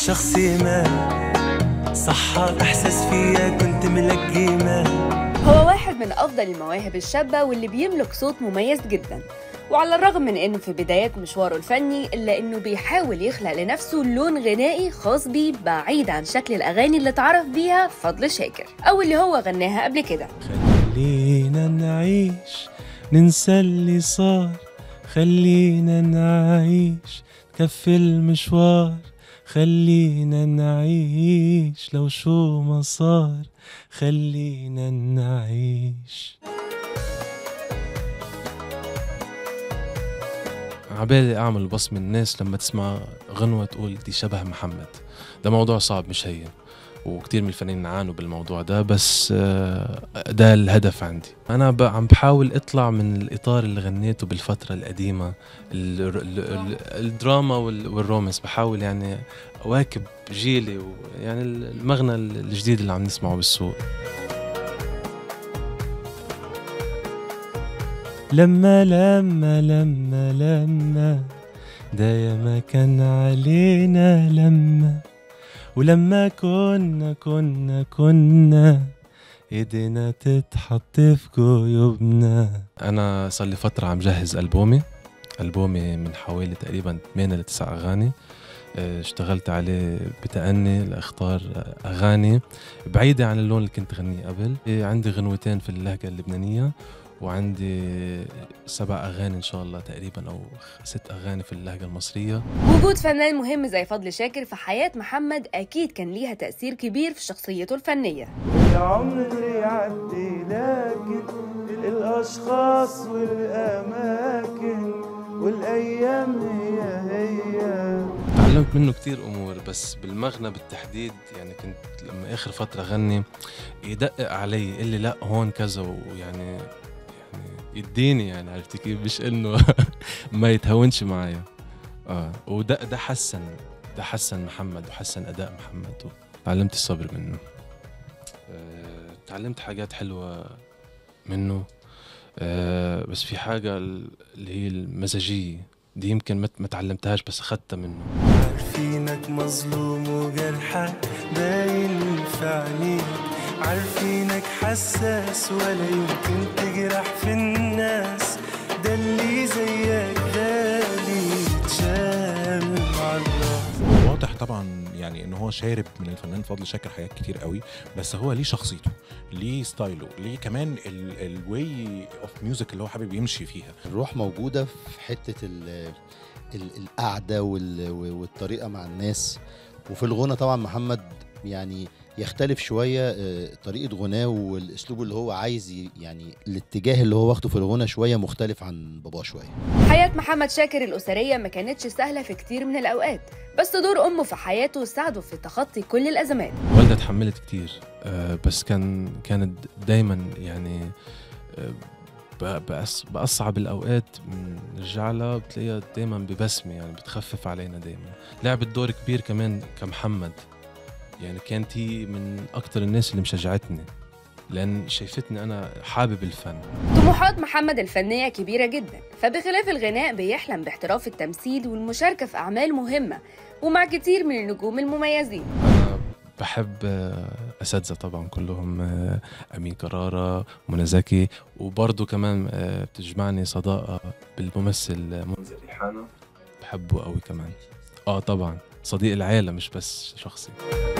شخصي ما صحى إحساس فيا كنت ملقي هو واحد من أفضل المواهب الشابة واللي بيملك صوت مميز جدا وعلى الرغم من انه في بدايات مشواره الفني الا انه بيحاول يخلق لنفسه لون غنائي خاص بيه بعيد عن شكل الاغاني اللي اتعرف بيها فضل شاكر او اللي هو غناها قبل كده خلينا نعيش ننسى اللي صار خلينا نعيش كفي المشوار خلينا نعيش لو شو ما صار خلينا نعيش عبالي اعمل بصمة الناس لما تسمع غنوة تقول دي شبه محمد ده موضوع صعب مش هين وكتير من الفنانين عانوا بالموضوع ده بس آه، ده الهدف عندي انا ب- عم بحاول اطلع من الاطار اللي غنيته بالفتره القديمه ال- ال- ال- الدراما وال- والرومانس بحاول يعني اواكب جيلي ويعني المغنى الجديد اللي عم نسمعه بالسوق لما لما لما لما ده ما كان علينا لما ولما كنا كنا كنا ايدينا تتحط في جيوبنا انا صار لي فتره عم جهز البومي البومي من حوالي تقريبا 8 ل 9 اغاني آه، اشتغلت عليه بتأني لاختار اغاني بعيده عن اللون اللي كنت غنيه قبل آه، عندي غنوتين في اللهجه اللبنانيه وعندي سبع اغاني ان شاء الله تقريبا او ست اغاني في اللهجه المصريه وجود فنان مهم زي فضل شاكر في حياة محمد أكيد كان ليها تأثير كبير في شخصيته الفنية العمر يعدي لكن الأشخاص والأماكن والأيام هي هي تعلمت منه كتير أمور بس بالمغنى بالتحديد يعني كنت لما آخر فترة غني يدقق علي يقول لي لا هون كذا ويعني يعني يديني يعني عرفتي كيف مش إنه ما يتهاونش معايا اه وده ده حسن ده حسن محمد وحسن أداء محمد وتعلمت الصبر منه آه، تعلمت حاجات حلوة منه آه، بس في حاجة ال- اللي هي المزاجية دي يمكن ما ما تعلمتهاش بس أخدتها منه عارفينك مظلوم وجرحك باين في عينيك عارفينك حساس ولا يمكن تجرح في الناس ده اللي زيك غالي يتشال مع الله واضح طبعا يعني ان هو شارب من الفنان فضل شاكر حاجات كتير قوي بس هو ليه شخصيته ليه ستايله ليه كمان الواي اوف ميوزك اللي هو حابب يمشي فيها الروح موجودة في حتة ال ال القعدة وال- والطريقة مع الناس وفي الغنى طبعا محمد يعني يختلف شوية آه، طريقة غناه والأسلوب اللي هو عايز ي- يعني الاتجاه اللي هو واخده في الغنى شوية مختلف عن باباه شوية حياة محمد شاكر الأسرية ما كانتش سهلة في كتير من الأوقات بس دور أمه في حياته ساعده في تخطي كل الأزمات والدة تحملت كتير آه، بس كان كانت دايما يعني آه، ب- بأص- بأصعب الأوقات بنرجع لها بتلاقيها دايما ببسمة يعني بتخفف علينا دايما لعبت دور كبير كمان كمحمد يعني كانت هي من أكتر الناس اللي مشجعتني لأن شايفتني أنا حابب الفن طموحات محمد الفنية كبيرة جدا فبخلاف الغناء بيحلم باحتراف التمثيل والمشاركة في أعمال مهمة ومع كتير من النجوم المميزين أنا بحب آه، أساتذة طبعا كلهم آه، أمين كرارة منى زكي وبرضه كمان آه، بتجمعني صداقة بالممثل منذر ريحانة بحبه قوي كمان اه طبعا صديق العيلة مش بس شخصي